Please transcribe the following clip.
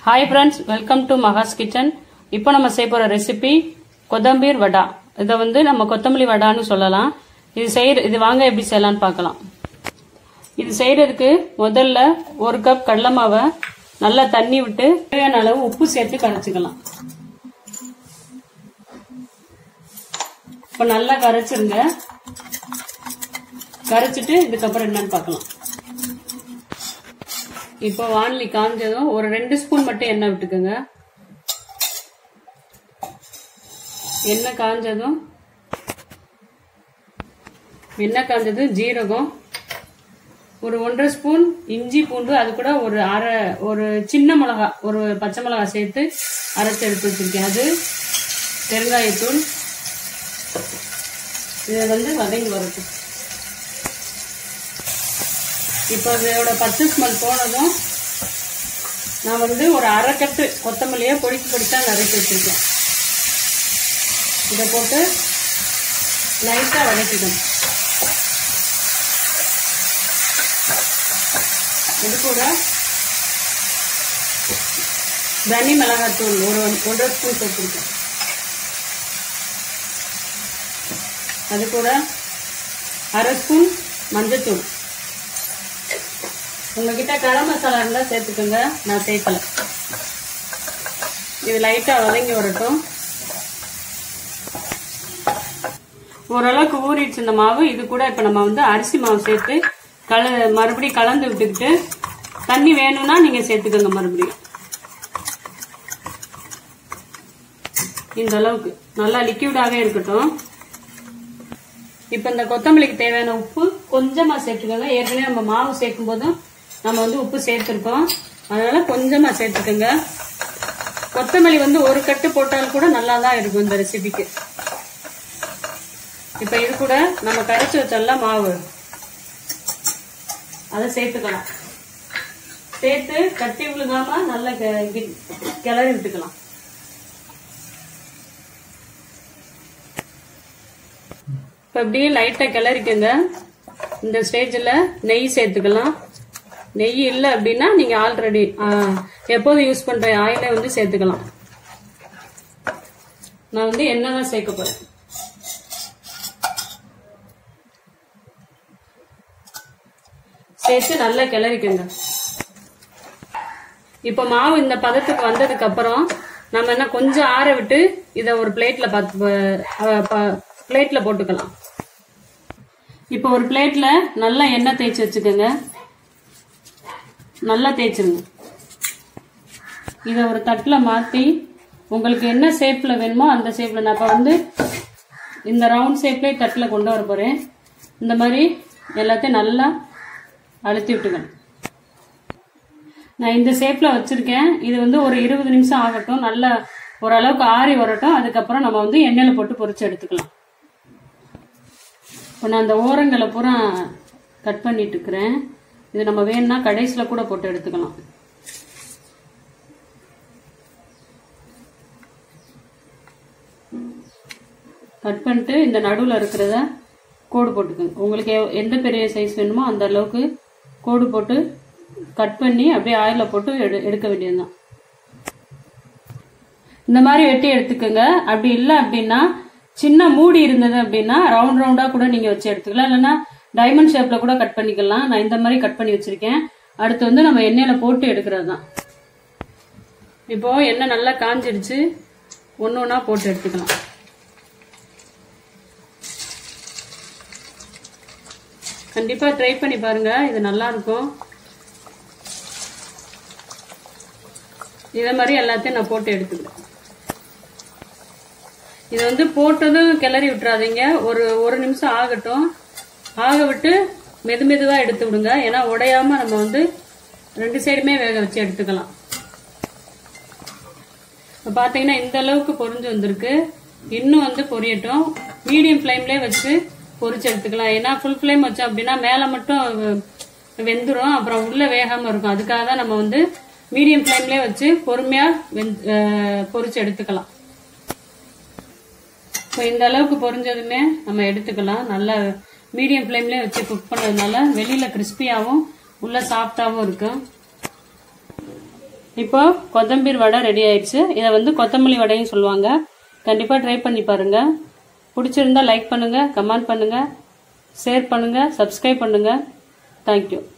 hi friends welcome to மகாஸ் kitchen இப்போ நம்ம செய்ய போகிற ரெசிபி கொத்தம்பீர் வடா இதை வந்து நம்ம கொத்தமல்லி வடான்னு சொல்லலாம் இது செய்ய இது வாங்க எப்படி செய்யலாம்னு பார்க்கலாம் இது செய்யறதுக்கு முதல்ல ஒரு கப் கடலை மாவை நல்லா தண்ணி விட்டு தேவையான அளவு உப்பு சேர்த்து கரைச்சிக்கலாம் இப்போ நல்லா கரைச்சிருங்க கரைச்சிட்டு இதுக்கப்புறம் என்னன்னு பார்க்கலாம் இப்போ வானலி காஞ்சதும் ஒரு ரெண்டு ஸ்பூன் மட்டும் எண்ணெய் விட்டுக்கோங்க எண்ணெய் காஞ்சதும் எண்ணெய் காஞ்சதும் ஜீரகம் ஒரு ஒன்றரை ஸ்பூன் இஞ்சி பூண்டு அது கூட ஒரு அரை ஒரு சின்ன மிளகா ஒரு பச்சை மிளகா சேர்த்து அரைச்சி எடுத்து வச்சிருக்கேன் அது பெருங்காயத்தூள் இதை வந்து வதங்கி வரட்டும் இப்போ இதோட பச்சை ஸ்மெல் போனதும் நான் வந்து ஒரு அரை கட்டு கொத்தமல்லியை பொடிச்சு பொடிச்சா நறுக்கி வச்சிருக்கேன் இதை போட்டு லைட்டாக வதக்கிக்கணும் இது கூட தனி மிளகாத்தூள் ஒரு ஒன்றரை ஸ்பூன் சேர்த்துருக்கேன் அது கூட அரை ஸ்பூன் மஞ்சத்தூள் உங்ககிட்ட கரம் மசாலா இருந்தால் சேர்த்துக்கோங்க நான் சேர்க்கல இது லைட்டாக வதங்கி வரட்டும் ஓரளவுக்கு ஊறிடுச்சு இந்த மாவு இது கூட இப்போ நம்ம வந்து அரிசி மாவு சேர்த்து கல மறுபடியும் கலந்து விட்டுக்கிட்டு தண்ணி வேணும்னா நீங்கள் சேர்த்துக்கோங்க மறுபடியும் இந்த அளவுக்கு நல்லா லிக்விடாகவே இருக்கட்டும் இப்போ இந்த கொத்தமல்லிக்கு தேவையான உப்பு கொஞ்சமாக சேர்த்துக்கோங்க ஏற்கனவே நம்ம மாவு சேர்க்கும் போதும் நம்ம வந்து உப்பு சேர்த்துருக்கோம் அதனால கொஞ்சமாக சேர்த்துக்கோங்க கொத்தமல்லி வந்து ஒரு கட்டு போட்டால் கூட நல்லா தான் இருக்கும் இந்த ரெசிபிக்கு இப்போ இது கூட நம்ம கரைச்சி வச்சோம்ல மாவு அதை சேர்த்துக்கலாம் சேர்த்து கட்டி விழுகாம நல்லா கிளறி விட்டுக்கலாம் இப்போ அப்படியே லைட்டாக கிளறிக்கங்க இந்த ஸ்டேஜில் நெய் சேர்த்துக்கலாம் நெய் இல்லை அப்படின்னா நீங்கள் ஆல்ரெடி எப்போதும் யூஸ் பண்ணுற ஆயிலை வந்து சேர்த்துக்கலாம் நான் வந்து எண்ணெய் தான் சேர்க்க போகிறேன் சேர்த்து நல்லா கிளறிக்கங்க இப்போ மாவு இந்த பதத்துக்கு வந்ததுக்கு அப்புறம் நம்ம என்ன கொஞ்சம் ஆற விட்டு இதை ஒரு பிளேட்ல பிளேட்ல போட்டுக்கலாம் இப்போ ஒரு பிளேட்ல நல்லா எண்ணெய் தேய்ச்சி வச்சுக்கோங்க நல்லா தேய்ச்சிருங்க இதை ஒரு தட்டில் மாற்றி உங்களுக்கு என்ன ஷேப்பில் வேணுமோ அந்த ஷேப்பில் நான் இப்போ வந்து இந்த ரவுண்ட் ஷேப்லேயே தட்டில் கொண்டு வர போகிறேன் இந்த மாதிரி எல்லாத்தையும் நல்லா அழுத்தி விட்டுக்கணும் நான் இந்த ஷேப்பில் வச்சுருக்கேன் இது வந்து ஒரு இருபது நிமிஷம் ஆகட்டும் நல்லா ஓரளவுக்கு ஆறி வரட்டும் அதுக்கப்புறம் நம்ம வந்து எண்ணெயில் போட்டு பொரிச்சு எடுத்துக்கலாம் இப்போ நான் அந்த ஓரங்களை பூரா கட் பண்ணிட்டு இருக்கிறேன் இது நம்ம வேணும்னா கடைசியில் கூட போட்டு எடுத்துக்கலாம் கட் பண்ணிட்டு இந்த நடுவில் இருக்கிறத கோடு போட்டுக்கோங்க உங்களுக்கு எந்த பெரிய சைஸ் வேணுமோ அந்த அளவுக்கு கோடு போட்டு கட் பண்ணி அப்படியே ஆயிலில் போட்டு எடு எடுக்க வேண்டியதுதான் இந்த மாதிரி வெட்டி எடுத்துக்கோங்க அப்படி இல்லை அப்படின்னா சின்ன மூடி இருந்தது அப்படின்னா ரவுண்ட் ரவுண்டாக கூட நீங்கள் வச்சு எடுத்துக்கலாம் இல்லைன்னா டைமண்ட் ஷேப்பில் கூட கட் பண்ணிக்கலாம் நான் இந்த மாதிரி கட் பண்ணி வச்சுருக்கேன் அடுத்து வந்து நம்ம எண்ணெயில் போட்டு எடுக்கிறது தான் இப்போ எண்ணெய் நல்லா காஞ்சிடுச்சு ஒன்று ஒன்றா போட்டு எடுத்துக்கலாம் கண்டிப்பாக ட்ரை பண்ணி பாருங்க இது நல்லா இருக்கும் இதே மாதிரி எல்லாத்தையும் நான் போட்டு எடுத்துக்கிறேன் இது வந்து போட்டதும் கிளறி விட்டுறாதீங்க ஒரு ஒரு நிமிஷம் ஆகட்டும் ஆக விட்டு மெது மெதுவாக எடுத்து விடுங்க ஏன்னா உடையாம நம்ம வந்து ரெண்டு சைடுமே வேக வச்சு எடுத்துக்கலாம் இப்போ பார்த்தீங்கன்னா இந்த அளவுக்கு பொரிஞ்சு வந்திருக்கு இன்னும் வந்து பொரியட்டும் மீடியம் ஃப்ளேம்லேயே வச்சு பொரிச்சு எடுத்துக்கலாம் ஏன்னா ஃபுல் ஃப்ளேம் வச்சோம் அப்படின்னா மேலே மட்டும் வெந்துடும் அப்புறம் உள்ள வேகாமல் இருக்கும் அதுக்காக தான் நம்ம வந்து மீடியம் ஃப்ளேம்லேயே வச்சு பொறுமையாக பொரிச்சு எடுத்துக்கலாம் இப்போ இந்த அளவுக்கு பொரிஞ்சதுமே நம்ம எடுத்துக்கலாம் நல்லா மீடியம் ஃப்ளேம்லேயே வச்சு குக் பண்ணதுனால வெளியில் கிறிஸ்பியாகவும் உள்ள சாஃப்டாகவும் இருக்கும் இப்போ கொத்தம்பீர் வடை ரெடி ஆயிடுச்சு இதை வந்து கொத்தமல்லி வடையும் சொல்லுவாங்க கண்டிப்பாக ட்ரை பண்ணி பாருங்க பிடிச்சிருந்தா லைக் பண்ணுங்க கமெண்ட் பண்ணுங்க ஷேர் பண்ணுங்க சப்ஸ்கிரைப் பண்ணுங்க தேங்க்யூ